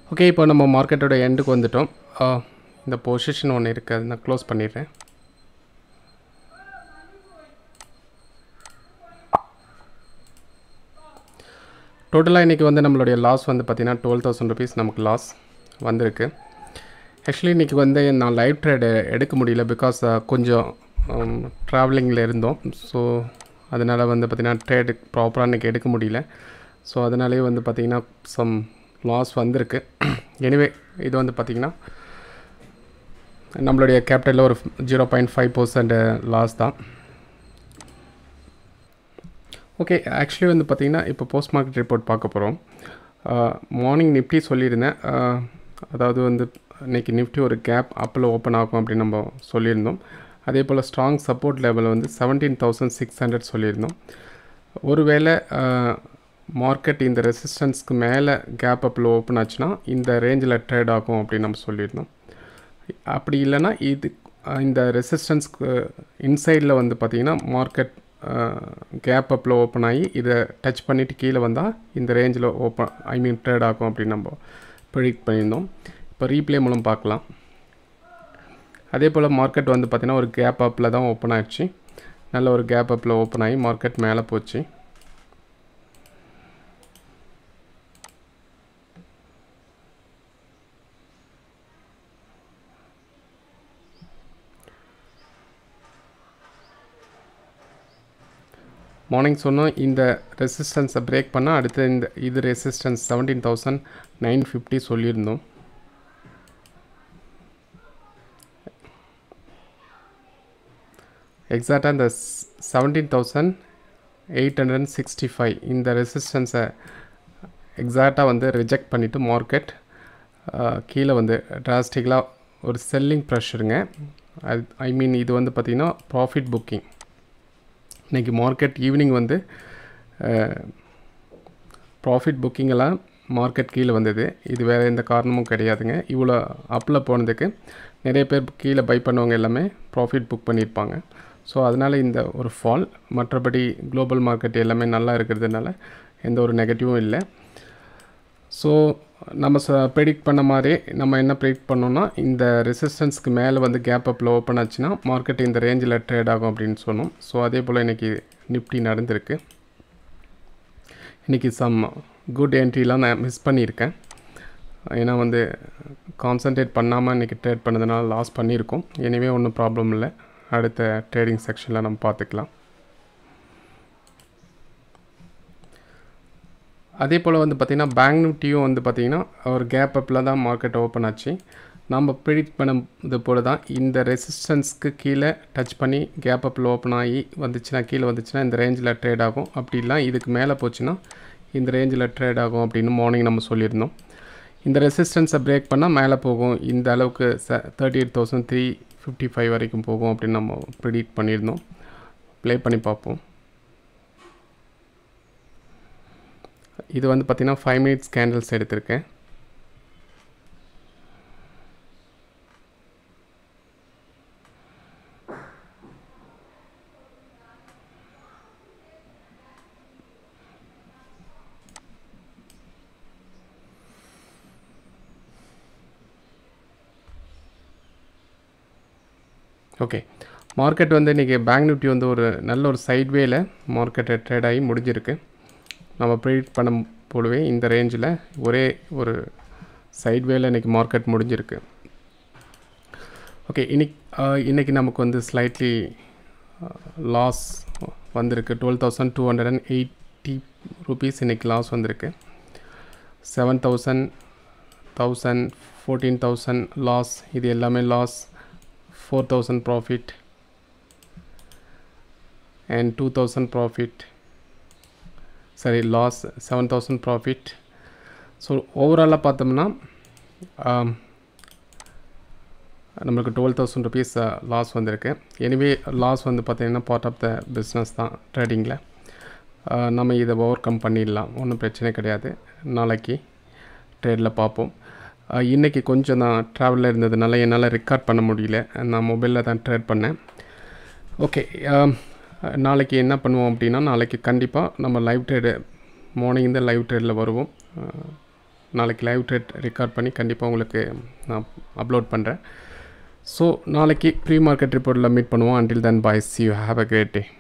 okay இப்போ நம்ம மார்க்கெட்டோட எண்டுக்கு வந்துட்டோம் ஆ, இந்த பொசிஷன் ஒன்று இருக்குது அது நான் க்ளோஸ் பண்ணிடுறேன் டோட்டலாக இன்றைக்கி வந்து நம்மளுடைய லாஸ் வந்து பார்த்திங்கன்னா டுவெல் தௌசண்ட் ருபீஸ் நமக்கு லாஸ் வந்திருக்கு ஆக்சுவலி இன்றைக்கி வந்து நான் லைவ் ட்ரேடு எடுக்க முடியல பிகாஸ் கொஞ்சம் ட்ராவலிங்கில் இருந்தோம் ஸோ அதனால் வந்து பார்த்திங்கன்னா ட்ரேடு ப்ராப்பராக இன்றைக்கி எடுக்க முடியல ஸோ அதனாலே வந்து பார்த்திங்கன்னா சம் லாஸ் வந்திருக்கு எனிவே இது வந்து பார்த்திங்கன்னா நம்மளுடைய கேபிட்டலில் ஒரு zero point five percent loss தான் ஓகே ஆக்சுவலி வந்து பார்த்திங்கன்னா இப்போ போஸ்ட் மார்க்கெட் ரிப்போர்ட் பார்க்க போகிறோம் மார்னிங் நிஃப்டி சொல்லியிருந்தேன் ஆஹ், அதாவது வந்து இன்றைக்கி நிஃப்டி ஒரு கேப் அப்பில் ஓப்பன் ஆகும் அப்படின்னு நம்ம சொல்லியிருந்தோம் அதே போல் ஸ்ட்ராங் சப்போர்ட் லெவல் வந்து செவன்டீன் தௌசண்ட் சிக்ஸ் ஹண்ட்ரட் சொல்லியிருந்தோம் ஒருவேளை மார்க்கெட் இந்த ரெசிஸ்டன்ஸ்க்கு மேலே கேப் அப்பில் ஓப்பன் ஆச்சுன்னா இந்த ரேஞ்சில் ட்ரேட் ஆகும் அப்படின்னு நம்ம சொல்லியிருந்தோம் அப்படி இல்லைன்னா இது அஹ், இந்த ரெசிஸ்டன்ஸ்க்கு இன்சைடில் வந்து பார்த்திங்கன்னா மார்க்கெட் கேப் அப்பில் ஓப்பன் ஆகி இதை டச் பண்ணிவிட்டு கீழே வந்தால் இந்த ரேஞ்சில் ஓப்பன் ஐ மீன் ட்ரேட் ஆகும் அப்படின்னு நம்ம ப்ரிடிக்ட் பண்ணியிருந்தோம் இப்போ ரீப்ளே மூலம் பார்க்கலாம் அதே போல் மார்க்கெட் வந்து பார்த்திங்கன்னா ஒரு கேப் அப்பில் தான் ஓப்பன் ஆயிடுச்சு நல்ல ஒரு கேப் அப்பில் ஓப்பன் ஆகி மார்க்கெட் மேலே போச்சு மார்னிங் சொன்னோம் இந்த ரெசிஸ்டன்ஸை பிரேக் பண்ணால் அடுத்து இந்த இது resistance seventeen thousand nine fifty சொல்லியிருந்தோம் எக்ஸாக்டாக இந்த seventeen thousand eight hundred sixty five இந்த ரெசிஸ்டன்ஸை எக்ஸாக்டாக வந்து ரிஜெக்ட் பண்ணிவிட்டு மார்க்கெட் கீழே வந்து டிராஸ்டிக்கலாக ஒரு செல்லிங் ப்ரெஷருங்க அது ஐ மீன் இது வந்து பார்த்திங்கன்னா ப்ராஃபிட் புக்கிங் இன்றைக்கி மார்க்கெட் ஈவினிங் வந்து ப்ராஃபிட் புக்கிங்கெல்லாம் மார்க்கெட் கீழே வந்தது இது வேறு எந்த காரணமும் கிடையாதுங்க இவ்வளோ அப்பில் போனதுக்கு நிறைய பேர் கீழே பை பண்ணவங்க எல்லாமே ப்ராஃபிட் புக் பண்ணியிருப்பாங்க ஸோ அதனால் இந்த ஒரு ஃபால் மற்றபடி குளோபல் மார்க்கெட் எல்லாமே நல்லா இருக்கிறதுனால எந்த ஒரு நெகட்டிவும் இல்லை ஸோ நம்ம ச ப்ரெடிக்ட் பண்ண மாதிரி நம்ம என்ன ப்ரெடிக்ட் பண்ணோம்னா இந்த ரெசிஸ்டன்ஸ்க்கு மேலே வந்து கேப் அப்பில் ஓப்பன் ஆச்சுன்னா மார்க்கெட் இந்த ரேஞ்சில் ட்ரேட் ஆகும் அப்படின்னு சொன்னோம் ஸோ அதே போல் இன்றைக்கி நிஃப்டி நடந்திருக்கு இன்றைக்கி சம் குட் என்ட்ரிலாம் நான் மிஸ் பண்ணியிருக்கேன் ஏன்னா வந்து கான்சன்ட்ரேட் பண்ணாமல் இன்றைக்கி ட்ரேட் பண்ணதுனால லாஸ் பண்ணியிருக்கோம் எனிவே ஒன்றும் ப்ராப்ளம் இல்லை அடுத்த ட்ரேடிங் செக்ஷனில் நம்ம பார்த்துக்கலாம் அதே போல் வந்து பார்த்திங்கன்னா பேங்க் நிஃப்டியும் வந்து பார்த்திங்கன்னா ஒரு கேப் அப்பில் தான் மார்க்கெட் ஓப்பன் ஆச்சு நம்ம ப்ரிடிக்ட் பண்ணது போல தான் இந்த ரெசிஸ்டன்ஸ்க்கு கீழே டச் பண்ணி கேப் அப்பில் ஓப்பன் ஆகி வந்துச்சுன்னா கீழே வந்துச்சுன்னா இந்த ரேஞ்சில் ட்ரேட் ஆகும் அப்படிலாம் இதுக்கு மேலே போச்சுன்னா இந்த ரேஞ்சில் ட்ரேட் ஆகும் அப்படின்னு மார்னிங் நம்ம சொல்லியிருந்தோம் இந்த ரெசிஸ்டன்ஸை பிரேக் பண்ணால் மேலே போகும் இந்த அளவுக்கு ச thirty eight thousand three fifty five வரைக்கும் போகும் அப்படின்னு நம்ம ப்ரிடிக்ட் பண்ணியிருந்தோம் ப்ளே பண்ணி பார்ப்போம் இது வந்து பார்த்திங்கன்னா ஃபைவ் மினிட்ஸ் கேண்டில்ஸ் எடுத்திருக்கேன் ஓகே மார்க்கெட் வந்து இன்றைக்கி பேங்க் நிஃப்டி வந்து ஒரு நல்ல ஒரு சைட்வேல மார்க்கெட்டை ட்ரேட் ஆகி முடிஞ்சிருக்கு நம்ம ப்ரிடிக்ட் பண்ண போலவே இந்த ரேஞ்சில் ஒரே ஒரு சைட்வேல இன்றைக்கி மார்க்கெட் முடிஞ்சிருக்கு ஓகே இன்னைக்கு இன்றைக்கி நமக்கு வந்து ஸ்லைட்லி லாஸ் வந்திருக்கு twelve thousand two hundred and eighty rupees இன்றைக்கி லாஸ் வந்திருக்கு seven thousand thousand fourteen thousand loss இது எல்லாமே loss four thousand profit and two thousand profit சரி loss seven thousand profit so ஓவராலாக பார்த்தோம்னா ஆம், நம்மளுக்கு டுவெல் தௌசண்ட் ருபீஸ் லாஸ் வந்திருக்கு எனிவே லாஸ் வந்து பார்த்தீங்கன்னா பார்ட் ஆஃப் த பிஸ்னஸ் தான் ட்ரேடிங்கில் நம்ம இதை ஓவர் கம் பண்ணிடலாம் ஒன்றும் பிரச்சனை கிடையாது நாளைக்கு ட்ரேடில் பார்ப்போம் அஹ், இன்னைக்கு கொஞ்சம் நான் ட்ராவலில் இருந்ததுனால என்னால் ரெக்கார்ட் பண்ண முடியல நான் மொபைலில் தான் ட்ரேட் பண்ணேன் ஓகே நாளைக்கு என்ன பண்ணுவோம் அப்படின்னா நாளைக்கு கண்டிப்பாக நம்ம லைவ் ட்ரேடு மார்னிங் தான் லைவ் ட்ரேடில் வருவோம் நாளைக்கு லைவ் ட்ரேட் ரெக்கார்ட் பண்ணி கண்டிப்பாக உங்களுக்கு நான் அப்லோட் பண்ணுறேன் ஸோ நாளைக்கு ப்ரீ மார்க்கெட் ரிப்போர்ட்டில் மீட் பண்ணுவோம் until then boys you have a great day